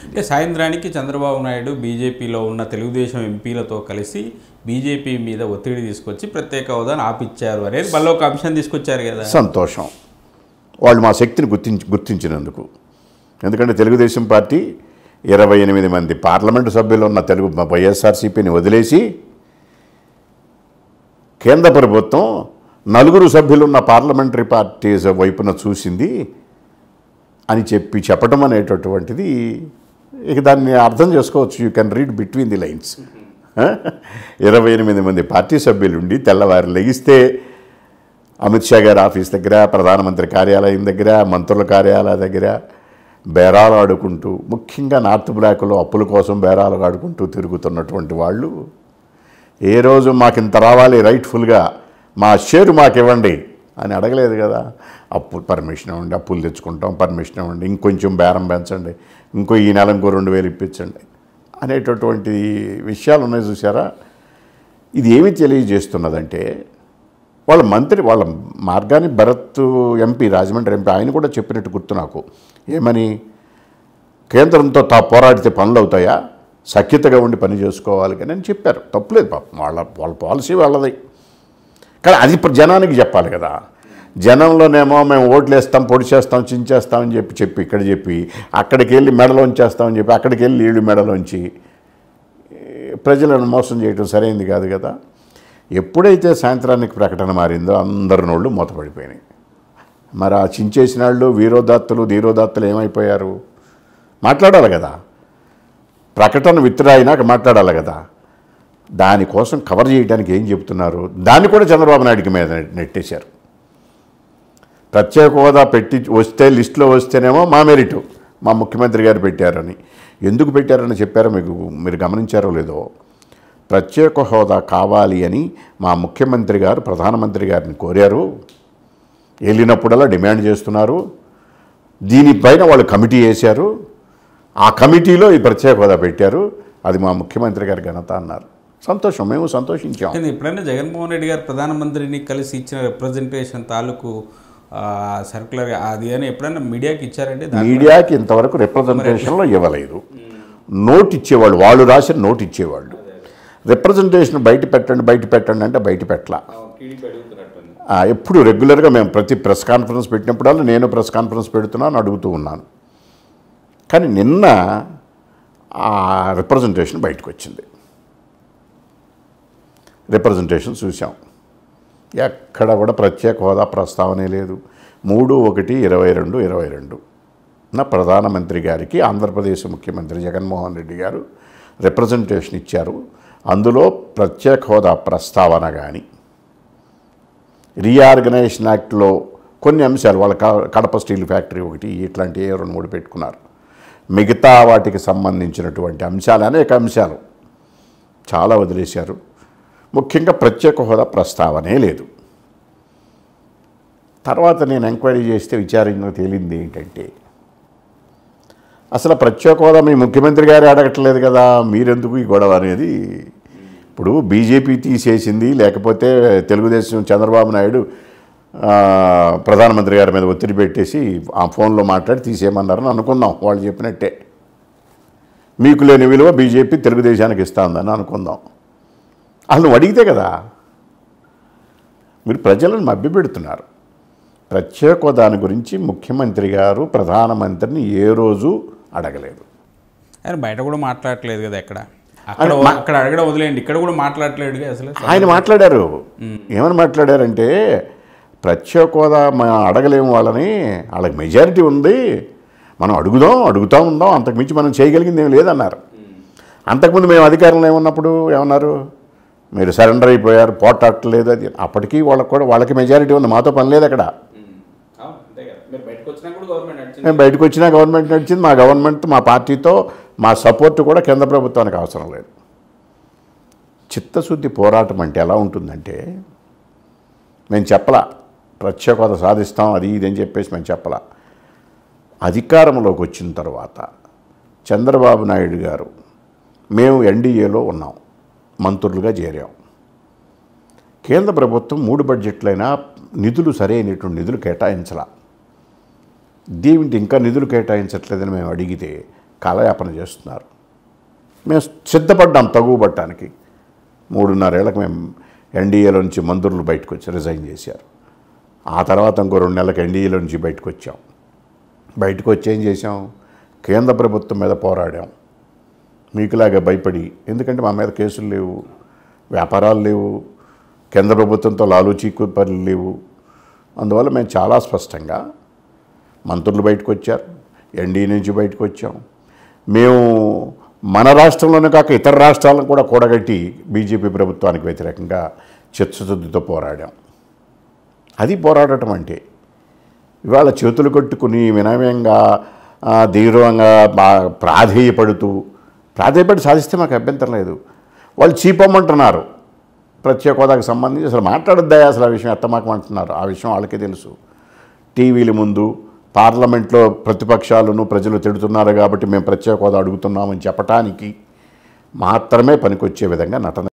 అంటే సాయంత్రానికి చంద్రబాబు నాయుడు బీజేపీలో ఉన్న తెలుగుదేశం ఎంపీలతో కలిసి బీజేపీ మీద ఒత్తిడి తీసుకొచ్చి ప్రత్యేక హోదాను ఆపిచ్చారు అనేది మళ్ళీ ఒక అంశం తీసుకొచ్చారు కదా సంతోషం వాళ్ళు మా శక్తిని గుర్తించి గుర్తించినందుకు ఎందుకంటే తెలుగుదేశం పార్టీ ఇరవై ఎనిమిది మంది పార్లమెంటు సభ్యులు ఉన్న తెలుగు వైఎస్ఆర్సీపీని వదిలేసి కేంద్ర ప్రభుత్వం నలుగురు సభ్యులున్న పార్లమెంటరీ పార్టీస్ వైపున చూసింది అని చెప్పి చెప్పడం అనేటటువంటిది ఇక దాన్ని అర్థం చేసుకోవచ్చు you can read between the lines ఇరవై ఎనిమిది మంది పార్టీ సభ్యులుండి తెల్లవారు లెగిస్తే అమిత్ షా గారి ఆఫీస్ దగ్గర ప్రధానమంత్రి కార్యాలయం దగ్గర మంత్రుల కార్యాలయం దగ్గర బేరాలు ఆడుకుంటూ ముఖ్యంగా నార్త్ బ్లాక్లో అప్పుల కోసం బేరాలు ఆడుకుంటూ తిరుగుతున్నటువంటి వాళ్ళు ఏ రోజు మాకు ఇంత రావాలి రైట్ఫుల్గా మా షేరు మాకు ఇవ్వండి అని అడగలేదు కదా అప్పు పర్మిషన్ ఇవ్వండి అప్పులు తెచ్చుకుంటాం పర్మిషన్ ఇవ్వండి ఇంకొంచెం బేరం పెంచండి ఇంకో ఈ నెల ఇంకో రెండు వేలు ఇప్పించండి అనేటటువంటి విషయాలు ఉన్నాయి చూసారా ఇది ఏమి తెలియజేస్తున్నదంటే వాళ్ళ మంత్రి వాళ్ళ మార్గాన్ని భరత్ ఎంపీ రాజమండ్రి ఎంపీ ఆయన కూడా చెప్పినట్టు గుర్తు నాకు ఏమని కేంద్రంతో తా పోరాడితే పనులు అవుతాయా సఖ్యతగా ఉండి పని చేసుకోవాలి కానీ అని చెప్పారు తప్పులేదు పాపం వాళ్ళ వాళ్ళ పాలసీ వాళ్ళది కానీ అది ఇప్పుడు జనానికి చెప్పాలి కదా జనంలోనేమో మేము ఓట్లు వేస్తాం పొడి చేస్తాం చించేస్తామని చెప్పి చెప్పి ఇక్కడ చెప్పి అక్కడికి వెళ్ళి మెడలోంచేస్తామని చెప్పి అక్కడికి వెళ్ళి వీళ్ళు మెడలోంచి ఈ ప్రజలను మోసం చేయడం సరైంది కాదు కదా ఎప్పుడైతే సాయంత్రానికి ప్రకటన మారిందో అందరి నోళ్ళు మూతపడిపోయినాయి మరి ఆ చించేసిన వాళ్ళు వీరోదాత్తులు ధీరోదాత్తులు ఏమైపోయారు మాట్లాడాలి కదా ప్రకటన విత్డ్రా అయినాక మాట్లాడాలి కదా దానికోసం కవర్ చేయడానికి ఏం చెప్తున్నారు దాన్ని కూడా చంద్రబాబు నాయుడికి మీద నెట్టేశారు ప్రత్యేక హోదా పెట్టి వస్తే లిస్టులో వస్తేనేమో మా మెరిట్ మా ముఖ్యమంత్రి గారు పెట్టారని ఎందుకు పెట్టారని చెప్పారో మీకు మీరు గమనించారో లేదో ప్రత్యేక హోదా కావాలి అని మా ముఖ్యమంత్రి గారు ప్రధానమంత్రి గారిని కోరారు వెళ్ళినప్పుడల్లా డిమాండ్ చేస్తున్నారు దీనిపైన వాళ్ళు కమిటీ వేశారు ఆ కమిటీలో ఈ ప్రత్యేక హోదా పెట్టారు అది మా ముఖ్యమంత్రి గారి ఘనత అన్నారు సంతోషం మేము సంతోషించాం కానీ ఎప్పుడైనా జగన్మోహన్ రెడ్డి గారు ప్రధానమంత్రిని కలిసి ఇచ్చిన రిప్రజెంటేషన్ తాలూకు సర్కులర్ అది అని ఎప్పుడైనా మీడియాకి ఇచ్చారండి దాని మీడియాకి ఇంతవరకు రిప్రజెంటేషన్లో ఇవ్వలేదు నోట్ ఇచ్చేవాళ్ళు వాళ్ళు రాసిన నోట్ ఇచ్చేవాళ్ళు రిప్రజెంటేషన్ బయట పెట్టండి బయట పెట్టండి అంటే బయట పెట్టలా ఆ, ఎప్పుడు రెగ్యులర్గా మేము ప్రతి ప్రెస్ కాన్ఫరెన్స్ పెట్టినప్పుడల్లా నేను ప్రెస్ కాన్ఫరెన్స్ పెడుతున్నాను అడుగుతూ ఉన్నాను కానీ నిన్న ఆ రిప్రజెంటేషన్ బయటకు వచ్చింది రిప్రజెంటేషన్ చూసాం ఎక్కడ కూడా ప్రత్యేక హోదా ప్రస్తావనే లేదు మూడు ఒకటి ఇరవై రెండు ఇరవై రెండు నా ప్రధానమంత్రి గారికి ఆంధ్రప్రదేశ్ ముఖ్యమంత్రి జగన్మోహన్ రెడ్డి గారు రిప్రజెంటేషన్ ఇచ్చారు అందులో ప్రత్యేక హోదా ప్రస్తావన కానీ రీఆర్గనైజేషన్ యాక్ట్లో కొన్ని అంశాలు వాళ్ళ క- కడప స్టీల్ ఫ్యాక్టరీ ఒకటి ఇట్లాంటి ఏ రెండు మూడు పెట్టుకున్నారు మిగతా వాటికి సంబంధించినటువంటి అంశాలు అనేక అంశాలు చాలా వదిలేశారు ముఖ్యంగా ప్రత్యేక హోదా ప్రస్తావనే లేదు తర్వాత నేను ఎంక్వైరీ చేస్తే విచారంగా తేలింది ఏంటంటే అసలు ప్రత్యేక హోదా మీ ముఖ్యమంత్రి గారు అడగట్లేదు కదా మీరెందుకు ఈ గొడవ అనేది ఇప్పుడు బీజేపీ తీసేసింది లేకపోతే తెలుగుదేశం చంద్రబాబు నాయుడు ఆ, ప్రధానమంత్రి గారి మీద ఒత్తిడి పెట్టేసి ఆ ఫోన్లో మాట్లాడి తీసేయమన్నారని అనుకుందాం వాళ్ళు చెప్పినట్టే మీకు లేని విలువ బీజేపీ తెలుగుదేశానికి ఇస్తుందని అనుకుందాం అసలు నువ్వు అడిగితే కదా మీరు ప్రజలను మభ్యపెడుతున్నారు ప్రత్యేక దాని గురించి ముఖ్యమంత్రి గారు ప్రధానమంత్రిని ఏ రోజు అడగలేదు ఆయన బయట కూడా మాట్లాడట్లేదు కదా ఎక్కడ అక్కడ అక్కడ అడగడం వదిలేయండి ఇక్కడ కూడా మాట్లాడలేడు అసలు ఆయన మాట్లాడారు ఏమని మాట్లాడారంటే ప్రత్యేక హోదా మనం అడగలేము వాళ్ళని వాళ్ళకి మెజారిటీ ఉంది మనం అడుగుదాం అడుగుతూ ఉందాం అంతకుమించి మనం చేయగలిగింది ఏం లేదన్నారు అంతకుముందు మేము అధికారంలో ఏమన్నప్పుడు ఏమన్నారు మీరు సరెండర్ అయిపోయారు పోటాడలేదు అది అప్పటికీ వాళ్ళకి కూడా వాళ్ళకి మెజారిటీ ఉంది మాతో పని లేదు అక్కడ మేము బయటకు వచ్చినా గవర్నమెంట్ నడిచింది మా గవర్నమెంట్ మా పార్టీతో మా సపోర్ట్ కూడా కేంద్ర ప్రభుత్వానికి అవసరం లేదు చిత్తశుద్ధి పోరాటం అంటే ఎలా ఉంటుందంటే మేము చెప్పలా ప్రత్యేక హోదా సాధిస్తాం అది ఇది అని చెప్పేసి మేము చెప్పలా అధికారంలోకి వచ్చిన తర్వాత చంద్రబాబు నాయుడు గారు మేము ఎన్డీఏలో ఉన్నాం మంత్రులుగా చేరాం కేంద్ర ప్రభుత్వం మూడు బడ్జెట్లైనా నిధులు సరైనటువంటి నిధులు కేటాయించలా దీనికి ఇంకా నిధులు కేటాయించట్లేదని మేము అడిగితే కాలయాపన చేస్తున్నారు మేము సిద్ధపడ్డాం తగువబట్టడానికి మూడున్నరేళ్ళకి మేము ఎన్డీఏలో నుంచి మంత్రులు బయటకు వచ్చి రిజైన్ చేశారు ఆ తర్వాత ఇంకో రెండు నెలలకు ఎన్డీఏలో నుంచి బయటకు వచ్చాం బయటకు వచ్చి ఏం చేసాం కేంద్ర ప్రభుత్వం మీద పోరాడాం మీకులాగా భయపడి ఎందుకంటే మా మీద కేసులు లేవు వ్యాపారాలు లేవు కేంద్ర ప్రభుత్వంతో లాలూచీకు పనులు లేవు అందువల్ల మేము చాలా స్పష్టంగా మంత్రులు బయటకు వచ్చారు ఎన్డీ నుంచి బయటకు వచ్చాం మేము మన రాష్ట్రంలోనే కాక ఇతర రాష్ట్రాలను కూడా కూడగట్టి బీజేపీ ప్రభుత్వానికి వ్యతిరేకంగా చిత్తశుద్ధితో పోరాడాం అది పోరాడటం అంటే ఇవాళ చేతులు కట్టుకుని వినయంగా ఆ, ధీరంగా బా- ప్రాధేయపడుతూ ప్రాధేయపడి సాధిస్తే మాకు అభ్యంతరం లేదు వాళ్ళు చీపమ్మంటున్నారు ప్రత్యేక హోదాకు సంబంధించి అసలు మాట్లాడొద్దా అసలు ఆ విషయం ఎత్తమాకమంటున్నారు ఆ విషయం వాళ్ళకే తెలుసు టీవీల ముందు పార్లమెంట్లో ప్రతిపక్షాలను ప్రజలు తిడుతున్నారు కాబట్టి మేము ప్రత్యేక హోదా అడుగుతున్నామని చెప్పటానికి మాత్రమే పనికొచ్చే విధంగా నటన